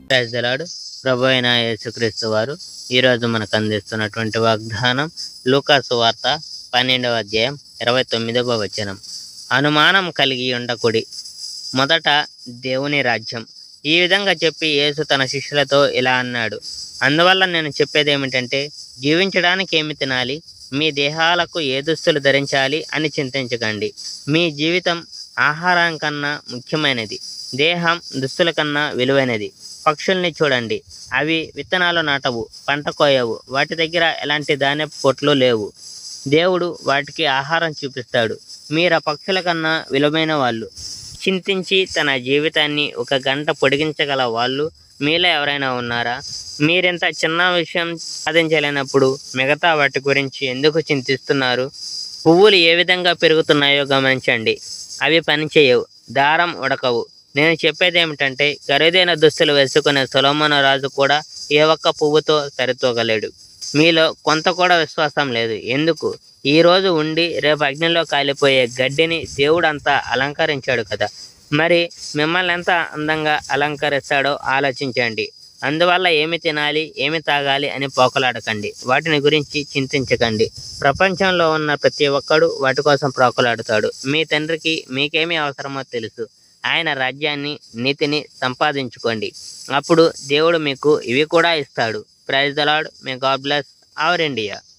ప్రజలాడు ప్రభు అయిన యేసుక్రీస్తు వారు ఈరోజు మనకు అందిస్తున్నటువంటి వాగ్దానం లూకాసు వార్త పన్నెండవ అధ్యాయం ఇరవై తొమ్మిదవ వచనం అనుమానం కలిగి ఉండకుడి మొదట దేవుని రాజ్యం ఈ విధంగా చెప్పి యేసు తన శిష్యులతో ఇలా అన్నాడు అందువల్ల నేను చెప్పేది ఏమిటంటే జీవించడానికి ఏమి తినాలి మీ దేహాలకు ఏ దుస్తులు ధరించాలి అని చింతించకండి మీ జీవితం ఆహారం కన్నా ముఖ్యమైనది దేహం దుస్తుల కన్నా విలువైనది పక్షుల్ని చూడండి అవి విత్తనాలు నాటవు పంట కోయవు వాటి దగ్గర ఎలాంటి ధాన్యపు పొట్లు లేవు దేవుడు వాటికి ఆహారం చూపిస్తాడు మీరు ఆ పక్షుల కన్నా విలువైన వాళ్ళు చింతించి తన జీవితాన్ని ఒక గంట పొడిగించగల వాళ్ళు మీలో ఎవరైనా ఉన్నారా మీరింత చిన్న విషయం సాధించలేనప్పుడు మిగతా వాటి గురించి ఎందుకు చింతిస్తున్నారు పువ్వులు ఏ విధంగా పెరుగుతున్నాయో గమనించండి అవి పనిచేయవు దారం ఉడకవు నేను చెప్పేది ఏమిటంటే ఖరీదైన దుస్తులు వేసుకునే సొలొమోను రాజు కూడా ఏ ఒక్క పువ్వుతో సరితూగలేడు మీలో కొంత కూడా విశ్వాసం లేదు ఎందుకు ఈ రోజు ఉండి రేపు అగ్నిలో కాలిపోయే గడ్డిని దేవుడు అంతా అలంకరించాడు కదా మరి మిమ్మల్ని ఎంత అందంగా అలంకరిస్తాడో ఆలోచించండి అందువల్ల ఏమి తినాలి ఏమి తాగాలి అని పోకలాడకండి వాటిని గురించి చింతించకండి ప్రపంచంలో ఉన్న ప్రతి ఒక్కడు వాటి కోసం ప్రోకలాడుతాడు మీ తండ్రికి మీకేమి అవసరమో తెలుసు ఆయన రాజ్యాన్ని నీతిని సంపాదించుకోండి అప్పుడు దేవుడు మీకు ఇవి కూడా ఇస్తాడు praise the Lord may God bless our India